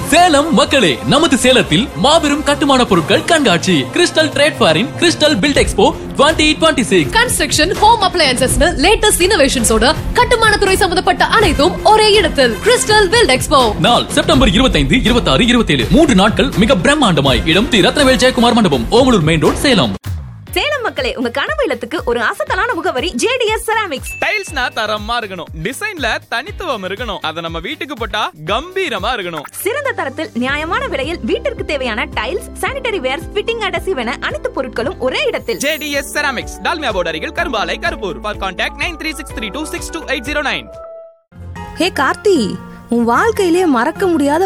சேலம் மக்களே நமது சேலத்தில் மாபெரும் கட்டுமான பொருட்கள் கண்காட்சி கிறிஸ்டல் ட்ரேட் ஃபேரின் Crystal Build Expo twenty twenty six construction home அப்ளையன்சஸ்னு லேட்டஸ்ட் இனோவேஷன்ஸோட கட்டுமான துறை சம்பந்தப்பட்ட அனைத்தும் ஒரே இடத்தில் கிறிஸ்டல் பில்ட் எக்ஸ்போ நாள் செப்டம்பர் இருபத்தைந்து இருபத்தாறு இருபத்தேழு மூன்று நாட்கள் மிக பிரம்மாண்டமாய் இடம் தி ரத்னவேல் ஜெயக்குமார் மண்டபம் ஓமலூர் மெயின் ரோட் சேலம் சேலம் மக்களே உங்க கனவு இல்லத்துக்கு ஒரு அசத்தலான முகவரி ஜேடிஎஸ் செராமிக்ஸ் டைல்ஸ்னா தரமா இருக்கணும் டிசைன்ல தனித்துவம் இருக்கணும் அத நம்ம வீட்டுக்கு போட்டா கம்பீரமா இருக்கணும் சிறந்த தரத்தில் நியாயமான விலையில் வீட்டிற்கு தேவையான tiles sanitary ware fitting adhesive என அனைத்து பொருட்களும் ஒரே இடத்தில் ஜேடிஎஸ் செராமிக்ஸ் டால்மியா போர்டு அருகில் Karumbalai Karuppur for contact nine three six three two six two eight zero nine hey Karthi உன் வாழ்க்கையிலே மறக்க முடியாத